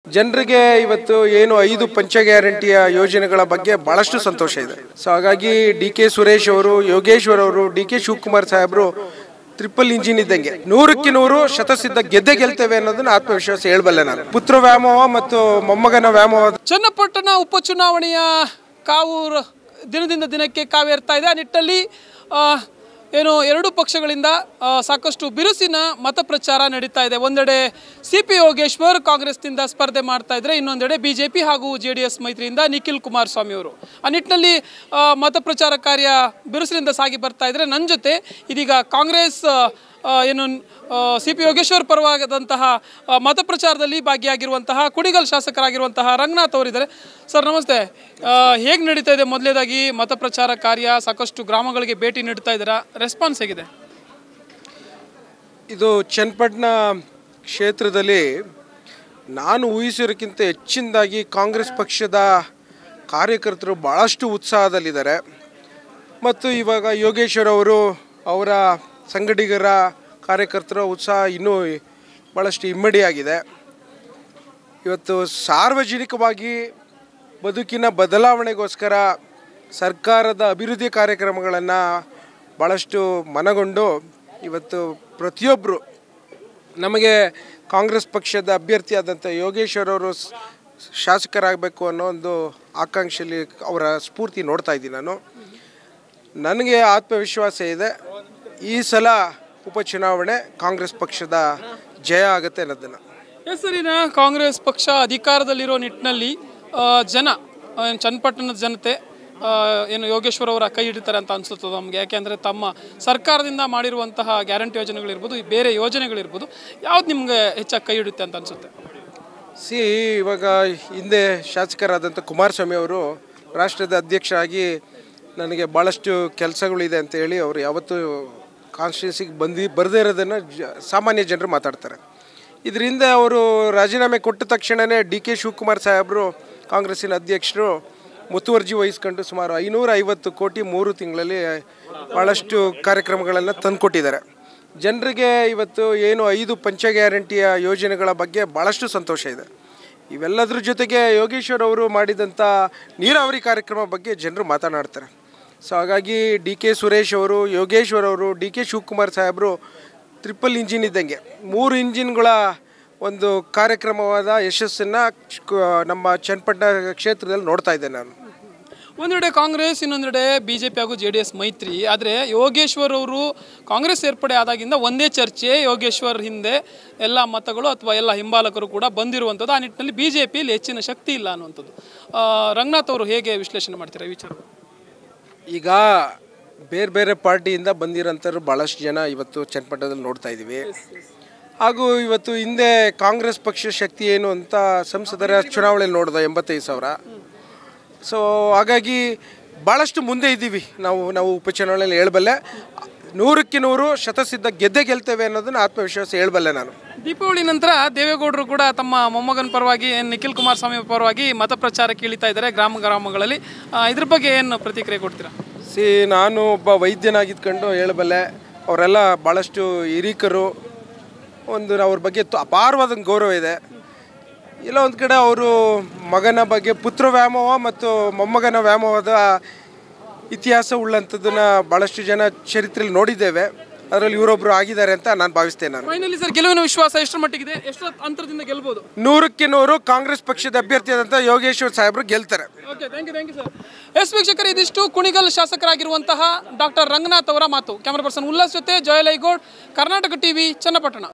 ಜನರಿಗೆ ಇವತ್ತು ಏನು ಐದು ಪಂಚ ಗ್ಯಾರಂಟಿಯ ಯೋಜನೆಗಳ ಬಗ್ಗೆ ಬಹಳಷ್ಟು ಸಂತೋಷ ಇದೆ ಸೊ ಹಾಗಾಗಿ ಡಿ ಕೆ ಸುರೇಶ್ ಅವರು ಯೋಗೇಶ್ವರ್ ಅವರು ಡಿ ಕೆ ಶಿವಕುಮಾರ್ ಸಾಹೇಬರು ಟ್ರಿಪಲ್ ಇಂಜಿನ್ ಇದ್ದಂಗೆ ನೂರಕ್ಕೆ ನೂರು ಶತಸಿದ್ಧ ಗೆದ್ದೆ ಗೆಲ್ತೇವೆ ಅನ್ನೋದನ್ನ ಆತ್ಮವಿಶ್ವಾಸ ಹೇಳಬಲ್ಲೆ ನಾನು ಪುತ್ರ ವ್ಯಾಮೋಹ ಮತ್ತು ಮೊಮ್ಮಗನ ವ್ಯಾಮೋಹ ಚನ್ನಪಟ್ಟಣ ಉಪಚುನಾವಣೆಯ ಕಾವು ರ- ದಿನದಿಂದ ದಿನಕ್ಕೆ ಕಾವೇರ್ತಾ ಇದೆ ಆ ನಿಟ್ಟಲ್ಲಿ ಆ, ಏನು ಎರಡು ಪಕ್ಷಗಳಿಂದ ಆ, ಸಾಕಷ್ಟು ಬಿರುಸಿನ ಮತ ಪ್ರಚಾರ ನಡೀತಾ ಇದೆ ಒಂದೆಡೆ ಸಿ ಪಿ ಯೋಗೇಶ್ವರ್ ಕಾಂಗ್ರೆಸ್ನಿಂದ ಸ್ಪರ್ಧೆ ಮಾಡ್ತಾ ಇದ್ರೆ ಇನ್ನೊಂದೆಡೆ ಬಿ ಜೆ ಪಿ ಹಾಗೂ ಜೆ ಡಿ ಎಸ್ ಮೈತ್ರಿಯಿಂದ ನಿಖಿಲ್ ಕುಮಾರಸ್ವಾಮಿ ಅವರು ಆ ನಿಟ್ಟಿನಲ್ಲಿ ಆ, ಮತ ಪ್ರಚಾರ ಕಾರ್ಯ ಬಿರುಸಿನಿಂದ ಸಾಗಿ ಬರ್ತಾ ಇದ್ರೆ ನನ್ನ ಜೊತೆ ಇದೀಗ ಕಾಂಗ್ರೆಸ್ ಆ, ಏನು ಸಿ ಪಿ ಯೋಗೇಶ್ವರ್ ಪರವಾದಂತಹ ಆ, ಮತ ಪ್ರಚಾರದಲ್ಲಿ ಭಾಗಿಯಾಗಿರುವಂತಹ ಕುಣಿಗಲ್ ಶಾಸಕರಾಗಿರುವಂತಹ ರಂಗನಾಥ್ ಅವರಿದ್ದಾರೆ ಸರ್ ನಮಸ್ತೆ ಹೇಗೆ ನಡೀತಾ ಇದೆ ಮೊದಲೇದಾಗಿ ಮತ ಪ್ರಚಾರ ಕಾರ್ಯ ಸಾಕಷ್ಟು ಗ್ರಾಮಗಳಿಗೆ ಭೇಟಿ ನೀಡ್ತಾ ಇದ್ದೀರಾ ರೆಸ್ಪಾನ್ಸ್ ಹೇಗಿದೆ ಇದು ಚನ್ನಪಟ್ಟಣ ಕ್ಷೇತ್ರದಲ್ಲಿ ನಾನು ಊಹಿಸಿರೋಕ್ಕಿಂತ ಹೆಚ್ಚಿನದಾಗಿ ಕಾಂಗ್ರೆಸ್ ಪಕ್ಷದ ಕಾರ್ಯಕರ್ತರು ಭಾಳಷ್ಟು ಉತ್ಸಾಹದಲ್ಲಿದ್ದಾರೆ ಮತ್ತು ಇವಾಗ ಯೋಗೇಶ್ವರ್ ಅವರು ಅವರ ಸಂಗಡಿಗರ ಕಾರ್ಯಕರ್ತರ ಉತ್ಸಾಹ ಇನ್ನೂ ಭಾಳಷ್ಟು ಇಮ್ಮಡಿಯಾಗಿದೆ ಇವತ್ತು ಸಾರ್ವಜನಿಕವಾಗಿ ಬದುಕಿನ ಬದಲಾವಣೆಗೋಸ್ಕರ ಸರ್ಕಾರದ ಅಭಿವೃದ್ಧಿ ಕಾರ್ಯಕ್ರಮಗಳನ್ನು ಭಾಳಷ್ಟು ಮನಗೊಂಡು ಇವತ್ತು ಪ್ರತಿಯೊಬ್ಬರು ನಮಗೆ ಕಾಂಗ್ರೆಸ್ ಪಕ್ಷದ ಅಭ್ಯರ್ಥಿಯಾದಂಥ ಯೋಗೇಶ್ವರ್ ಅವರು ಸ್- ಶಾಸಕರಾಗಬೇಕು ಅನ್ನೋ ಒಂದು ಆಕಾಂಕ್ಷೆಯಲ್ಲಿ ಅವರ ಸ್ಫೂರ್ತಿ ನೋಡ್ತಾ ಇದ್ದೀನಿ ನಾನು ನನಗೆ ಆತ್ಮವಿಶ್ವಾಸ ಇದೆ ಈ ಸಲ ಉಪಚುನಾವಣೆ ಕಾಂಗ್ರೆಸ್ ಪಕ್ಷದ ಜಯ ಆಗುತ್ತೆ ಅನ್ನೋದನ್ನು ಹೆಸರಿನ ಕಾಂಗ್ರೆಸ್ ಪಕ್ಷ ಅಧಿಕಾರದಲ್ಲಿರೋ ನಿಟ್ಟಿನಲ್ಲಿ ಆ, ಜನ ಆ, ಏನು ಚನ್ನಪಟ್ಟಣದ ಜನತೆ ಆ, ಏನು ಯೋಗೇಶ್ವರ್ ಅವರ ಕೈ ಹಿಡಿತಾರೆ ಅಂತ ಅನ್ಸುತ್ತದೆ ನಮಗೆ ಯಾಕೆಂದರೆ ತಮ್ಮ ಸರ್ಕಾರದಿಂದ ಮಾಡಿರುವಂತಹ ಗ್ಯಾರಂಟಿ ಯೋಜನೆಗಳಿರ್ಬೋದು ಈ ಬೇರೆ ಯೋಜನೆಗಳಿರ್ಬೋದು ಯಾವ್ದು ನಿಮ್ಗೆ ಹೆಚ್ಚಾಗಿ ಕೈ ಹಿಡಿಯುತ್ತೆ ಅಂತ ಅನ್ಸುತ್ತೆ ಸಿ ಇವಾಗ ಹಿಂದೆ ಶಾಸಕರಾದಂಥ ಕುಮಾರಸ್ವಾಮಿ ಅವರು ರಾಷ್ಟ್ರದ ಅಧ್ಯಕ್ಷರಾಗಿ ನನಗೆ ಭಾಳಷ್ಟು ಕೆಲಸಗಳಿದೆ ಅಂತ ಹೇಳಿ ಅವರು ಯಾವತ್ತೂ ಕಾನ್ಸ್ಟಿಟ್ಯೂನ್ಸಿಗೆ ಬಂದು ಬರದೇ ಇರೋದನ್ನು ಜ ಸಾಮಾನ್ಯ ಜನರು ಮಾತಾಡ್ತಾರೆ ಇದರಿಂದ ಅವರು ರಾಜೀನಾಮೆ ಕೊಟ್ಟ ತಕ್ಷಣವೇ ಡಿ ಕೆ ಶಿವಕುಮಾರ್ ಸಾಹೇಬರು ಕಾಂಗ್ರೆಸ್ಸಿನ ಅಧ್ಯಕ್ಷರು ಮುತುವರ್ಜಿ ವಹಿಸ್ಕೊಂಡು ಸುಮಾರು ಐನೂರ ಐವತ್ತು ಕೋಟಿ ಮೂರು ತಿಂಗಳಲ್ಲಿ ಭಾಳಷ್ಟು ಕಾರ್ಯಕ್ರಮಗಳನ್ನು ತಂದುಕೊಟ್ಟಿದ್ದಾರೆ ಜನರಿಗೆ ಇವತ್ತು ಏನು ಐದು ಪಂಚ ಗ್ಯಾರಂಟಿಯ ಯೋಜನೆಗಳ ಬಗ್ಗೆ ಭಾಳಷ್ಟು ಸಂತೋಷ ಇದೆ ಇವೆಲ್ಲದ್ರ ಜೊತೆಗೆ ಯೋಗೇಶ್ವರ್ ಅವರು ಮಾಡಿದಂಥ ನೀರಾವರಿ ಕಾರ್ಯಕ್ರಮ ಬಗ್ಗೆ ಜನರು ಮಾತನಾಡ್ತಾರೆ ಸೊ ಹಾಗಾಗಿ ಡಿ ಕೆ ಸುರೇಶ್ ಅವರು ಯೋಗೇಶ್ವರ್ ಅವರು ಡಿ ಕೆ ಶಿವಕುಮಾರ್ ಸಾಹೇಬರು ಟ್ರಿಪಲ್ ಇಂಜಿನ್ ಇದ್ದಂಗೆ ಮೂರು ಇಂಜಿನ್ಗಳ ಒಂದು ಕಾರ್ಯಕ್ರಮವಾದ ಯಶಸ್ಸನ್ನು ನಮ್ಮ ಚನ್ನಪಟ್ಟಣ ಕ್ಷೇತ್ರದಲ್ಲಿ ನೋಡ್ತಾ ಇದ್ದೆ ನಾನು ಒಂದೆಡೆ ಕಾಂಗ್ರೆಸ್ ಇನ್ನೊಂದೆಡೆ ಬಿ ಜೆ ಪಿ ಹಾಗೂ ಜೆ ಡಿ ಎಸ್ ಮೈತ್ರಿ ಆದರೆ ಯೋಗೇಶ್ವರ್ ಅವರು ಕಾಂಗ್ರೆಸ್ ಸೇರ್ಪಡೆ ಆದಾಗಿಂದ ಒಂದೇ ಚರ್ಚೆ ಯೋಗೇಶ್ವರ್ ಹಿಂದೆ ಎಲ್ಲ ಮತಗಳು ಅಥವಾ ಎಲ್ಲ ಹಿಂಬಾಲಕರು ಕೂಡ ಬಂದಿರುವಂಥದ್ದು ಆ ನಿಟ್ಟಿನಲ್ಲಿ ಬಿ ಜೆ ಪಿಯಲ್ಲಿ ಹೆಚ್ಚಿನ ಶಕ್ತಿ ಇಲ್ಲ ಅನ್ನುವಂಥದ್ದು ಆ, ರಂಗನಾಥ್ ಅವರು ಹೇಗೆ ವಿಶ್ಲೇಷಣೆ ಮಾಡ್ತಾರೆ ಈ ವಿಚಾರ ಈಗ ಬೇರೆ ಬೇರೆ ಪಾರ್ಟಿಯಿಂದ ಬಂದಿರೋಂಥವ್ರು ಭಾಳಷ್ಟು ಜನ ಇವತ್ತು ಚನ್ನಪಟ್ಟಣದಲ್ಲಿ ನೋಡ್ತಾ ಇದ್ದೀವಿ ಹಾಗೂ ಇವತ್ತು ಹಿಂದೆ ಕಾಂಗ್ರೆಸ್ ಪಕ್ಷ ಶಕ್ತಿ ಏನು ಅಂತ ಸಂಸದರ ಚುನಾವಣೆಯಲ್ಲಿ ನೋಡ್ದೆ ಎಂಬತ್ತೈದು ಸಾವಿರ ಸೊ ಹಾಗಾಗಿ ಭಾಳಷ್ಟು ಮುಂದೆ ಇದ್ದೀವಿ ನಾವು ನಾವು ಉಪಚುನಾವಣೆಯಲ್ಲಿ ಹೇಳಬಲ್ಲೆ ನೂರಕ್ಕೆ ನೂರು ಶತಸಿದ್ಧ ಗೆದ್ದೆ ಗೆಲ್ತೇವೆ ಅನ್ನೋದನ್ನ ಆತ್ಮವಿಶ್ವಾಸ ಹೇಳಬಲ್ಲೆ ನಾನು ದೀಪಾವಳಿ ನಂತರ ದೇವೇಗೌಡರು ಕೂಡ ತಮ್ಮ ಮೊಮ್ಮಗನ ಪರವಾಗಿ ಏನ್ ನಿಖಿಲ್ ಕುಮಾರಸ್ವಾಮಿ ಪರವಾಗಿ ಮತ ಪ್ರಚಾರಕ್ಕೆ ಇಳಿತಾ ಇದ್ದಾರೆ ಗ್ರಾಮ ಗ್ರಾಮಗಳಲ್ಲಿ ಆ, ಇದ್ರ ಬಗ್ಗೆ ಏನು ಪ್ರತಿಕ್ರಿಯೆ ಕೊಡ್ತೀರಾ ಸಿ ನಾನು ಒಬ್ಬ ವೈದ್ಯನಾಗಿದ್ಕೊಂಡು ಹೇಳಬಲ್ಲೆ ಅವರೆಲ್ಲ ಭಾಳಷ್ಟು ಹಿರೀಕರು ಒಂದು ಅವ್ರ ಬಗ್ಗೆ ತು- ಅಪಾರವಾದ ಒಂದು ಗೌರವ ಇದೆ ಇಲ್ಲ ಒಂದು ಕಡೆ ಅವರು ಮಗನ ಬಗ್ಗೆ ಪುತ್ರ ವ್ಯಾಮೋಹ ಮತ್ತು ಮೊಮ್ಮಗನ ವ್ಯಾಮೋಹದ ಇತಿಹಾಸ ಉಳ್ಳಂಥದ್ದನ್ನ ಭಾಳಷ್ಟು ಜನ ಚರಿತ್ರೆಯಲ್ಲಿ ನೋಡಿದ್ದೇವೆ ಅದರಲ್ಲಿ ಇವರೊಬ್ಬರು ಆಗಿದ್ದಾರೆ ಅಂತ ನಾನು ಭಾವಿಸ್ತೇನೆ ನಾನು ಫೈನಲಿ ಸರ್ ಗೆಲುವಿನ ವಿಶ್ವಾಸ ಎಷ್ಟರ ಮಟ್ಟಿಗಿದೆ ಎಷ್ಟು ಅಂತರದಿಂದ ಗೆಲ್ಬೋದು ನೂರಕ್ಕೆ ನೂರು ಕಾಂಗ್ರೆಸ್ ಪಕ್ಷದ ಅಭ್ಯರ್ಥಿಯಾದಂಥ ಯೋಗೇಶ್ವರ್ ಸಾಹೇಬರು ಗೆಲ್ತಾರೆ okay thank you thank you sir yes ವೀಕ್ಷಕರು ಇದಿಷ್ಟು ಕುಣಿಗಲ್ ಶಾಸಕರಾಗಿರುವಂತಹ ಡಾಕ್ಟರ್ ರಂಗನಾಥ್ ಅವರ ಮಾತು ಕ್ಯಾಮರಾ ಪರ್ಸನ್ ಉಲ್ಲಾಸ್ ಜೊತೆ ಜಯಲೈಗೌಡ್ ಕರ್ನಾಟಕ ಟಿವಿ ಚನ್ನಪಟ್ಟಣ